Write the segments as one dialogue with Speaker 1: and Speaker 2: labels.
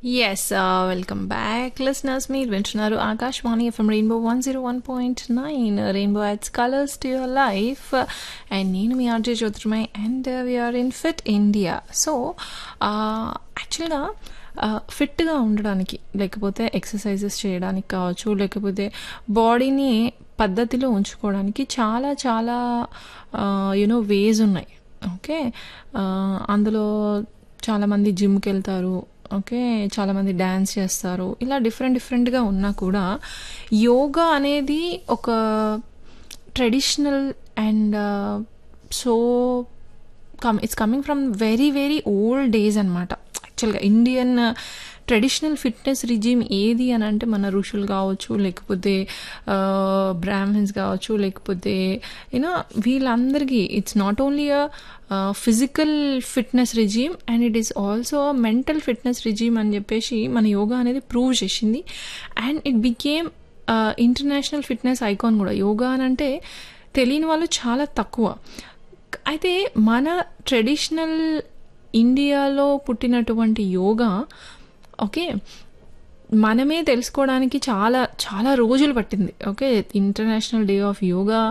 Speaker 1: yes welcome back listeners మీరు వింటున్నారు Akashvani FM rainbow one zero one point nine rainbow adds colours to your life and నేను మీ RJ Jyotirmay and we are in fit India so యాక్చువల్గా ఫిట్గా ఉండడానికి లేకపోతే exercises చేయడానికి కావచ్చు లేకపోతే బాడీని పద్ధతిలో ఉంచుకోవడానికి చాలా చాలా యూనో వేస్ ఉన్నాయి ఓకే అందులో చాలామంది జిమ్కి వెళ్తారు ఓకే చాలామంది డ్యాన్స్ చేస్తారు ఇలా డిఫరెంట్ డిఫరెంట్గా ఉన్నా కూడా యోగా అనేది ఒక traditional and so come it's coming from very very old days అనమాట యాక్చువల్గా ఇండియన్ ట్రెడిషనల్ ఫిట్నెస్ రిజీమ్ ఏది అని అంటే మన ఋషులు కావచ్చు లేకపోతే బ్రాహ్మిన్స్ కావచ్చు లేకపోతే యూనో వీళ్ళందరికీ it's not only a physical fitness regime and it is also mental fitness regime అని చెప్పేసి మన యోగా అనేది ప్రూవ్ చేసింది and it became international fitness icon కూడా యోగా అని అంటే తెలియని వాళ్ళు చాలా తక్కువ అయితే మన ట్రెడిషనల్ ఇండియాలో పుట్టినటువంటి యోగా ఓకే మనమే తెలుసుకోవడానికి చాలా చాలా రోజులు పట్టింది okay international day of yoga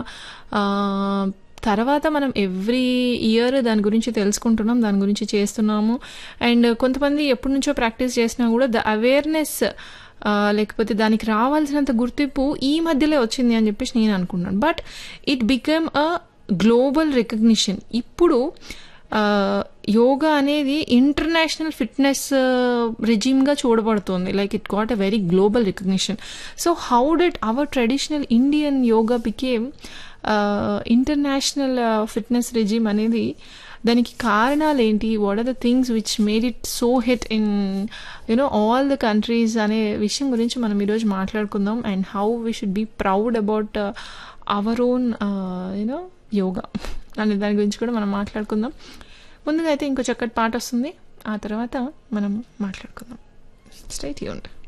Speaker 1: తర్వాత మనం ఎవ్రీ ఇయర్ దాని గురించి తెలుసుకుంటున్నాం దాని గురించి చేస్తున్నాము అండ్ కొంతమంది ఎప్పటి నుంచో ప్రాక్టీస్ చేసినా కూడా ద అవేర్నెస్ లేకపోతే దానికి రావాల్సినంత గుర్తింపు ఈ మధ్యలో వచ్చింది అని చెప్పేసి నేను అనుకున్నాను but it become a global recognition ఇప్పుడు యోగా అనేది ఇంటర్నేషనల్ ఫిట్నెస్ రిజిమ్గా చూడబడుతుంది like it got a very global recognition so how that our traditional Indian yoga became international fitness regime అనేది దానికి కారణాలు ఏంటి what are the things which made it so hit in you know all the countries అనే విషయం గురించి మనం ఈరోజు మాట్లాడుకుందాం and how we should be proud about our own you know yoga అనే దాని గురించి కూడా మనం మాట్లాడుకుందాం ముందుగా అయితే ఇంకో చక్కటి పాట వస్తుంది ఆ తర్వాత మనం మాట్లాడుకుందాం స్ట్రైట్ యూంట్